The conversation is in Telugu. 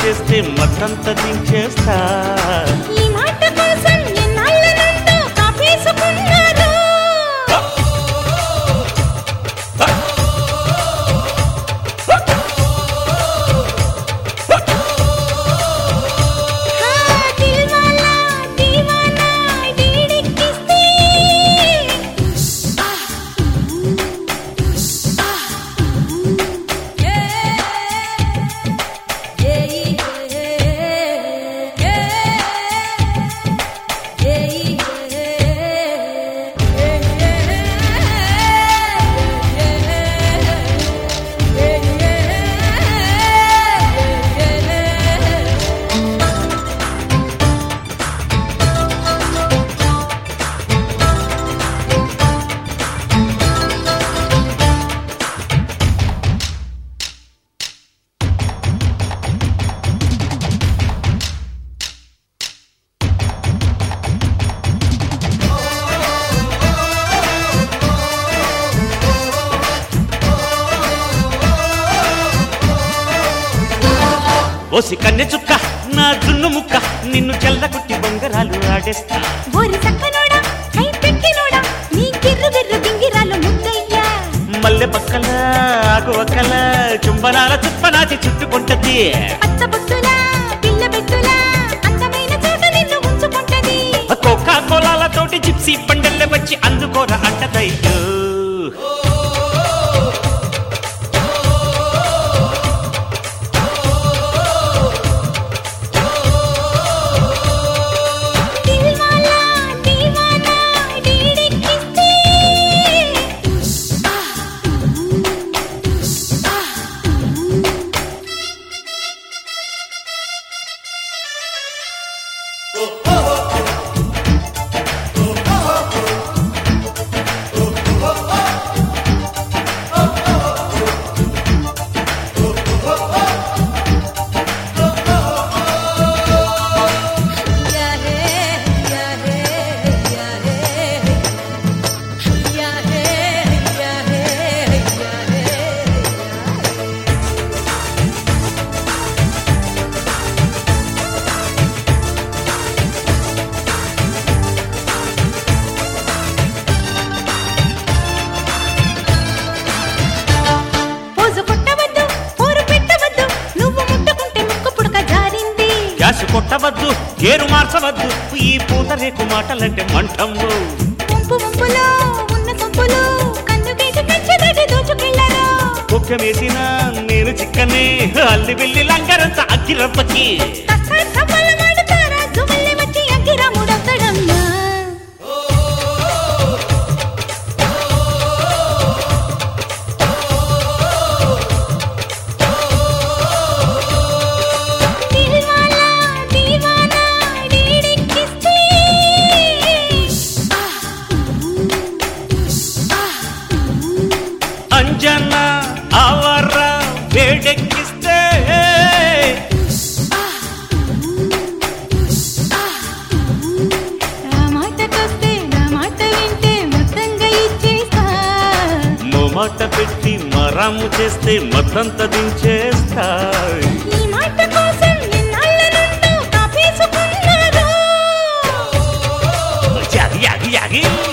చేస్తే మత్తంత దించేస్తా ఈ మాట కోసం ఎన్నాళ్ళ నుండో కాపేసుకున్నారు హా, దిల్వాలా, దీవానా, డీడెక్కిస్తే. ఓసి కన్నె చుక్క నా జున్ను ముక్క నిన్ను చెల్లకుట్టి బొంగరాలు ఆడేస్తా ఓరి సక్కనోడా, కై పెట్టినోడా, నీ గిర్రు గిర్రు గింగిరాలు ముద్దయ్యా. మల్లె పక్కల ఆకు ఒక్కల చుంబనాల చుప్పనాచి చుట్టుకుంటది పచ్చ బొట్టులా, పిల్ల బెట్టులా, అందమైన చోట నిన్ను ఉంచుకుంటది. కోకా కోలాలతోటి జిప్సీ బండల్లే వచ్చి అందుకోర అంటదయ్యో దిల్వాలా, దీవానా, డీడెక్కిస్తే. పోజు కొట్టవద్దు, పోరు పెట్టవద్దు, నువ్వు ముట్టుకుంటే ముక్కు పుడక జారింది గ్యాస్ కొట్టవద్దు గేరు మార్చవద్దు ఈ పూత రేకు మాటలంటే మంటము వంపు వంపులో ఉన్న సొంపులు కన్ను కేసి పెంచదటి దోచుకెళ్ళరా కుక్కమేసిన నేను చిక్కనే అల్లి వెళ్ళి లంగరంత అగ్గిరప్పకి కస్తా సఫల మాడుతారా జువల్లి వచ్చి అగ్గిరా ముడతడమ్మా దిల్వాలా, దీవానా, డీడెక్కిస్తే. అంజన ఆవర వేడెక్కిస్తే నా మాటకొస్తే నా మాట వింటే మొత్తంగా ఇచ్చేస్తా మాట పెట్టి మరాము చేస్తే మతంత దించేస్తా ఈ మాట కోసం ఎన్నాళ్ళ నుండో కాపేసుకున్నారు యాగి యాగి యాగి